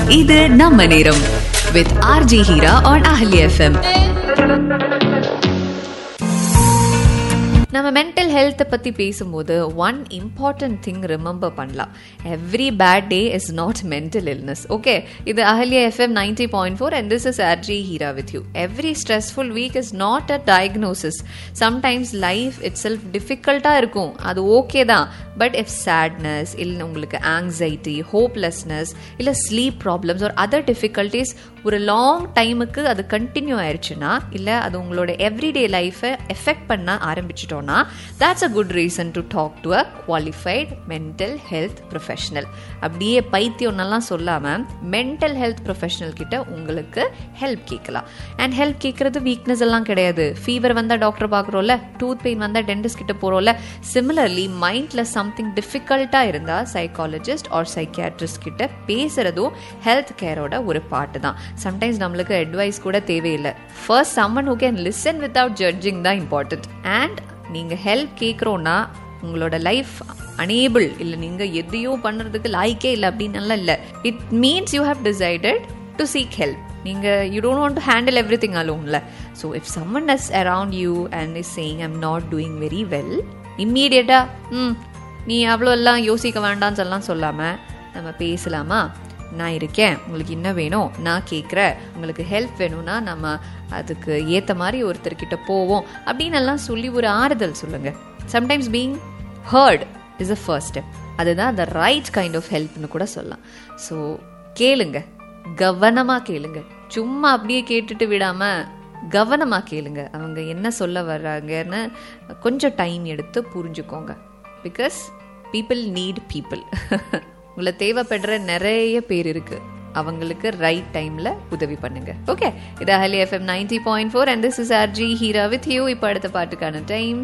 இது நம்ம நேரம் with RJ Heera on Ahali FM நம்ம மென்டல் ஹெல்த்தை பற்றி பேசும்போது ஒன் இம்பார்ட்டன்ட் திங் ரிமெம்பர் பண்ணலாம் every bad day is not mental illness okay இது Ahalya FM ninety point four and this is RJ Heera with you every stressful week is not a diagnosis sometimes life itself டிஃபிகல்ட்டாக இருக்கும் அது okay தான் but if sadness இல்லை உங்களுக்கு anxiety hopelessness இல்லை sleep problems ஒரு other difficulties ஒரு long டைமுக்கு அது கண்டினியூ ஆயிடுச்சுன்னா இல்லை அது உங்களோட எவ்ரிடே லைஃப்பை எஃபெக்ட் பண்ண ஆரம்பிச்சிட்டோன்னா that's a good reason to talk to a qualified mental health professional அப்படியே பைத்தியம்னெல்லாம் சொல்லாமல் மென்டல் ஹெல்த் ப்ரொஃபஷனல் கிட்ட உங்களுக்கு ஹெல்ப் கேட்கலாம் அண்ட் ஹெல்ப் கேட்குறது வீக்னஸ் எல்லாம் கிடையாது ஃபீவர் வந்தால் டாக்டர் பார்க்குறோம்ல டூத் பெயின் வந்தால் டென்டிஸ்ட் கிட்ட போகிறோம்ல சிமிலர்லி மைண்டில் சம்திங் டிஃபிகல்ட்டாக இருந்தால் சைக்காலஜிஸ்ட் ஆர் சைக்கியாட்ரிஸ்ட் கிட்ட பேசுகிறதும் ஹெல்த் கேரோட ஒரு பாட்டு தான் சம்டைம்ஸ் நம்மளுக்கு அட்வைஸ் கூட தேவையில்லை first someone who can listen without judging தான் இம்பார்ட்டன்ட் அண்ட் நீங்கள் ஹெல்ப் கேட்குறோன்னா உங்களோட லைஃப் அனேபிள் இல்லை நீங்கள் எதையும் பண்ணுறதுக்கு லாய்க்கே இல்லை அப்படின்னுலாம் இல்லை it means you have decided to seek help நீங்கள் you don't want to handle everything அலோன்ல so if someone is around you and is saying I'm not doing very well இம்மீடியட்டாக ம் நீ அவ்வளோ எல்லாம் யோசிக்க வேண்டாம்னு சொல்லலாம் சொல்லாமல் நம்ம பேசலாமா நான் இருக்கேன் உங்களுக்கு என்ன வேணும் நான் கேட்குறேன் உங்களுக்கு ஹெல்ப் வேணும்னா நம்ம அதுக்கு ஏற்ற மாதிரி ஒருத்தர்கிட்ட போவோம் அப்படின்னு எல்லாம் சொல்லி ஒரு ஆறுதல் சொல்லுங்க sometimes being heard is a first step அதுதான் த ரைட் கைண்ட் ஆஃப் ஹெல்ப்னு கூட சொல்லலாம் ஸோ கேளுங்க கவனமாக கேளுங்க சும்மா அப்படியே கேட்டுட்டு விடாம கவனமாக கேளுங்க அவங்க என்ன சொல்ல வர்றாங்கன்னு கொஞ்சம் டைம் எடுத்து புரிஞ்சுக்கோங்க பிகாஸ் பீப்புள் நீட் பீப்புள் உங்களை தேவைப்படுற நிறைய பேர் இருக்கு அவங்களுக்கு ரைட் டைம்ல உதவி பண்ணுங்க ஓகே இது Ahali FM ninety point four and this is R J Heera with you இப்போ அடுத்த பாட்டுக்கான டைம்